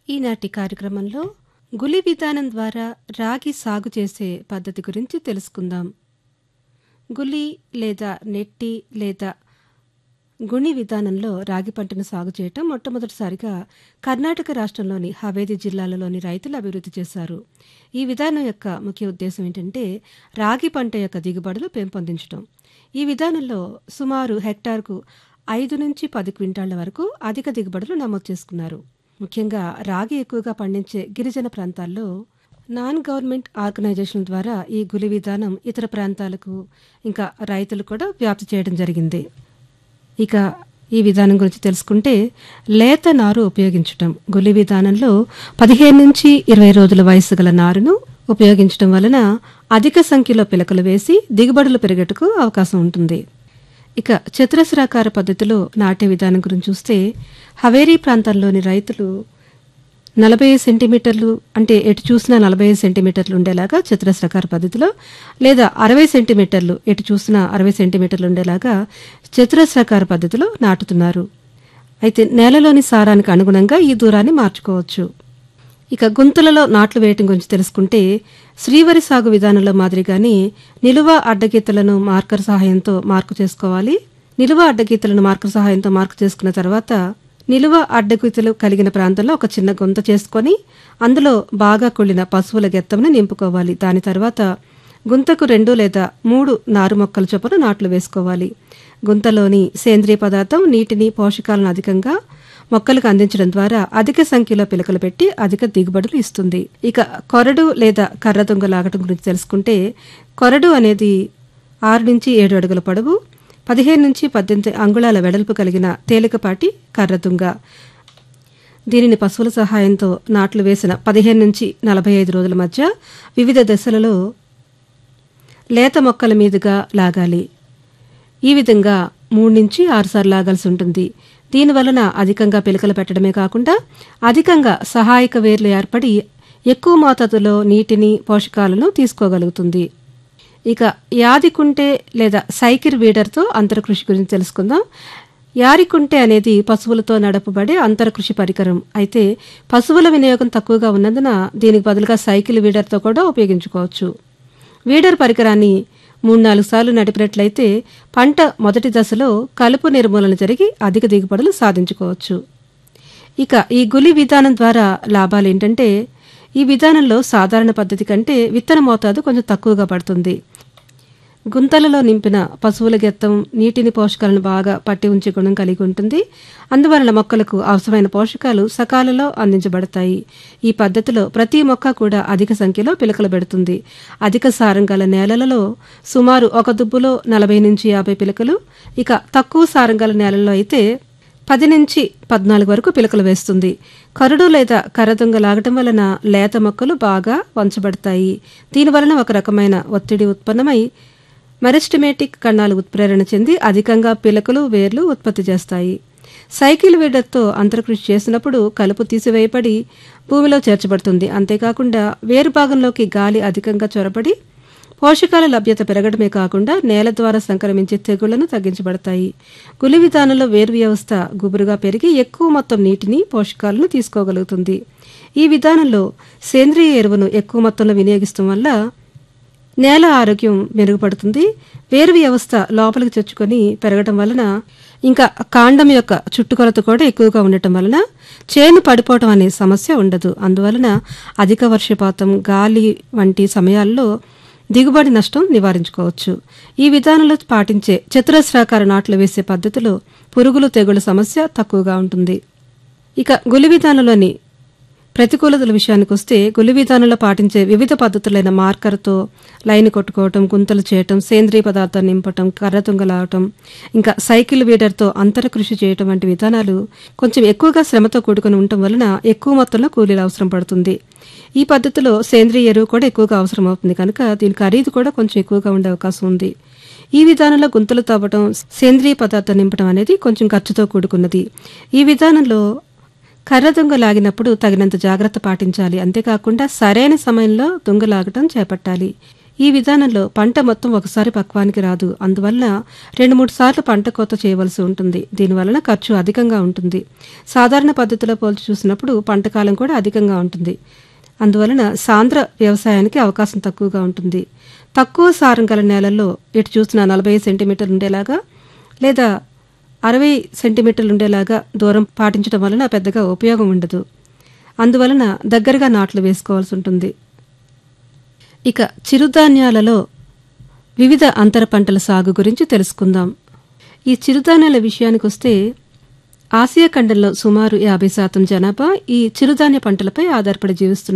ఈనాటి కార్యక్రమంలో గులి విధానం ద్వారా రాగి సాగు చేసే పద్ధతి గురించి తెలుసుకుందాం గులి లేదా నెట్టి లేదా గుణి విధానంలో రాగి పంటను సాగు చేయటం మొట్టమొదటిసారిగా కర్ణాటక రాష్ట్రంలోని హవేది జిల్లాలలోని రైతులు అభివృద్ధి చేశారు ఈ విధానం యొక్క ముఖ్య ఉద్దేశం ఏంటంటే రాగి పంట యొక్క దిగుబడులు పెంపొందించడం ఈ విధానంలో సుమారు హెక్టార్కు ఐదు నుంచి పది క్వింటాళ్ల వరకు అధిక దిగుబడులు నమోదు చేసుకున్నారు ముఖ్యంగా రాగి ఎక్కువగా పండించే గిరిజన ప్రాంతాల్లో నాన్ గవర్నమెంట్ ఆర్గనైజేషన్ ద్వారా ఈ గులి విధానం ఇతర ప్రాంతాలకు ఇంకా రైతులు కూడా వ్యాప్తి చేయడం జరిగింది ఇక ఈ విధానం గురించి తెలుసుకుంటే లేత నారు ఉపయోగించటం గులి విధానంలో పదిహేను నుంచి ఇరవై రోజుల వయసు గల నారును ఉపయోగించడం వలన అధిక సంఖ్యలో పిలకలు వేసి దిగుబడులు పెరిగటకు అవకాశం ఉంటుంది ఇక చతురస్రాకార పద్ధతిలో నాటే విధానం గురించి చూస్తే హవేరీ ప్రాంతాల్లోని రైతులు నలభై సెంటీమీటర్లు అంటే ఎటు చూసినా నలభై సెంటీమీటర్లు ఉండేలాగా చతురస్రాకార పద్ధతిలో లేదా అరవై సెంటీమీటర్లు ఎటు చూసినా అరవై సెంటీమీటర్లు ఉండేలాగా చతురస్రాకార పద్ధతిలో నాటుతున్నారు అయితే నేలలోని సారానికి అనుగుణంగా ఈ దూరాన్ని మార్చుకోవచ్చు ఇక గుంతలలో నాట్లు వేయటం గురించి తెలుసుకుంటే శ్రీవరి సాగు విధానంలో మాదిరిగానే నిలువ అడ్డగీతలను మార్కర్ సహాయంతో మార్కు చేసుకోవాలి నిలువ అడ్డగీతలను మార్కర్ సహాయంతో మార్కు చేసుకున్న తర్వాత నిలువ అడ్డగీతలు కలిగిన ప్రాంతంలో ఒక చిన్న గుంత చేసుకొని అందులో బాగా కుళ్ళిన పశువుల గెత్తమును నింపుకోవాలి దాని తర్వాత గుంతకు రెండు లేదా మూడు నారు మొక్కల చొప్పున నాట్లు వేసుకోవాలి గుంతలోని సేంద్రియ పదార్థం నీటిని పోషకాలను అధికంగా మొక్కలకు అందించడం ద్వారా అధిక సంఖ్యలో పిలకలు పెట్టి అధిక దిగుబడులు ఇస్తుంది ఇక కొరడు లేదా కర్ర దొంగ లాగటం గురించి తెలుసుకుంటే కొరడు అనేది ఆరు నుంచి ఏడు అడుగుల పొడవు పదిహేను నుంచి పద్దెనిమిది అంగుళాల వెడల్పు కలిగిన తేలికపాటి కర్ర దుంగ దీనిని పశువుల సహాయంతో నాట్లు వేసిన పదిహేను నుంచి నలభై ఐదు రోజుల మధ్య వివిధ దశలలో లేత మొక్కల మీదుగా లాగాలి ఈ విధంగా మూడు నుంచి ఆరు సార్లు లాగాల్సి ఉంటుంది దీనివలన అధికంగా పిలకలు పెట్టడమే కాకుండా అధికంగా సహాయక వేర్లు ఏర్పడి ఎక్కువ మోతాదులో నీటిని పోషకాలను తీసుకోగలుగుతుంది ఇక యాదికుంటే లేదా సైకిల్ వీడర్తో అంతరకృషి గురించి తెలుసుకుందాం యారికుంటే అనేది పశువులతో నడపబడే అంతరకృషి పరికరం అయితే పశువుల వినియోగం తక్కువగా ఉన్నందున దీనికి బదులుగా సైకిల్ వీడర్తో కూడా ఉపయోగించుకోవచ్చు వీడర్ పరికరాన్ని మూడు నాలుగు సార్లు నడిపినట్లయితే పంట మొదటి దశలో కలుపు నిర్మూలన జరిగి అధిక దిగుబడులు సాధించుకోవచ్చు ఇక ఈ గులి విధానం ద్వారా లాభాలు ఏంటంటే ఈ విధానంలో సాధారణ పద్ధతి కంటే విత్తన మోతాదు కొంచెం తక్కువగా పడుతుంది గుంతలలో నింపిన పశువుల గెత్తం నీటిని పోషకాలను బాగా పట్టి ఉంచే గుణం కలిగి ఉంటుంది అందువలన మొక్కలకు అవసరమైన పోషకాలు సకాలంలో అందించబడతాయి ఈ పద్ధతిలో ప్రతి మొక్క కూడా అధిక సంఖ్యలో పిలకలు పెడుతుంది అధిక సారం గల నేలలలో సుమారు ఒక దుబ్బులో నలభై నుంచి యాభై పిలకలు ఇక తక్కువ సారం గల నేలల్లో అయితే పది నుంచి పద్నాలుగు వరకు పిలకలు వేస్తుంది కరుడు లేదా కర్రదొంగ లాగటం వలన లేత మొక్కలు బాగా వంచబడతాయి దీనివలన ఒక రకమైన ఒత్తిడి ఉత్పన్నమై మెరిస్టమేటిక్ కణాలు ఉత్ప్రేరణ చెంది అధికంగా పిలకలు వేర్లు ఉత్పత్తి చేస్తాయి సైకిల్ వీడర్తో అంతర్కృషి చేసినప్పుడు కలుపు తీసివేయబడి భూమిలో చేర్చబడుతుంది అంతేకాకుండా వేరు భాగంలోకి గాలి అధికంగా చొరబడి పోషకాల లభ్యత పెరగడమే కాకుండా నేల ద్వారా సంక్రమించే తెగుళ్లను తగ్గించబడతాయి గులి విధానంలో వేరు వ్యవస్థ గుబురుగా పెరిగి ఎక్కువ మొత్తం నీటిని పోషకాలను తీసుకోగలుగుతుంది ఈ విధానంలో సేంద్రియ ఎరువును ఎక్కువ మొత్తంలో వినియోగిస్తాం వల్ల నేల ఆరోగ్యం మెరుగుపడుతుంది వేరు వ్యవస్థ లోపలికి చొచ్చుకొని పెరగటం వలన ఇంకా కాండం యొక్క చుట్టుకొలత కూడా ఎక్కువగా ఉండటం వలన చేను పడిపోవటం అనే సమస్య ఉండదు అందువలన అధిక వర్షపాతం గాలి వంటి సమయాల్లో దిగుబడి నష్టం నివారించుకోవచ్చు ఈ విధానంలో పాటించే చతురస్రాకార నాట్లు వేసే పద్ధతిలో పురుగులు తెగుళ్ళ సమస్య తక్కువగా ఉంటుంది ఇక గులి విధానంలోని ప్రతికూలతల విషయానికి వస్తే గులి విధానంలో పాటించే వివిధ పద్ధతులైన మార్కర్తో లైన్ కొట్టుకోవటం గుంతలు చేయటం సేంద్రియ పదార్థాన్ని నింపటం కర్ర తుంగలావటం ఇంకా సైకిల్ వీడర్తో అంతర కృషి చేయటం వంటి విధానాలు కొంచెం ఎక్కువగా శ్రమతో కూడుకుని ఉండటం వలన ఎక్కువ మొత్తంలో కూలీలు అవసరం పడుతుంది ఈ పద్ధతిలో సేంద్రియ ఎరువు కూడా ఎక్కువగా అవసరం అవుతుంది కనుక దీని ఖరీదు కూడా కొంచెం ఎక్కువగా ఉండే అవకాశం ఉంది ఈ విధానంలో గుంతలు తవ్వటం సేంద్రియ పదార్థం నింపడం అనేది కొంచెం ఖర్చుతో కూడుకున్నది ఈ విధానంలో కర్ర దొంగ లాగినప్పుడు తగినంత జాగ్రత్త పాటించాలి అంతేకాకుండా సరైన సమయంలో దొంగ లాగటం చేపట్టాలి ఈ విధానంలో పంట మొత్తం ఒకసారి పక్వానికి రాదు అందువల్ల రెండు మూడు సార్లు పంట కోత చేయవలసి ఉంటుంది దీనివలన ఖర్చు అధికంగా ఉంటుంది సాధారణ పద్ధతిలో పోల్చి చూసినప్పుడు పంట కాలం కూడా అధికంగా ఉంటుంది అందువలన సాంద్ర వ్యవసాయానికి అవకాశం తక్కువగా ఉంటుంది తక్కువ సారం గల నేలల్లో ఇటు చూసిన నలభై సెంటీమీటర్లు ఉండేలాగా లేదా అరవై సెంటీమీటర్లు ఉండేలాగా దూరం పాటించడం వలన పెద్దగా ఉపయోగం ఉండదు అందువలన దగ్గరగా నాట్లు వేసుకోవాల్సి ఉంటుంది ఇక చిరుధాన్యాలలో వివిధ అంతర పంటల సాగు గురించి తెలుసుకుందాం ఈ చిరుధాన్యాల విషయానికి వస్తే ఆసియా ఖండంలో సుమారు యాభై శాతం జనాభా ఈ చిరుధాన్య పంటలపై ఆధారపడి జీవిస్తున్నారు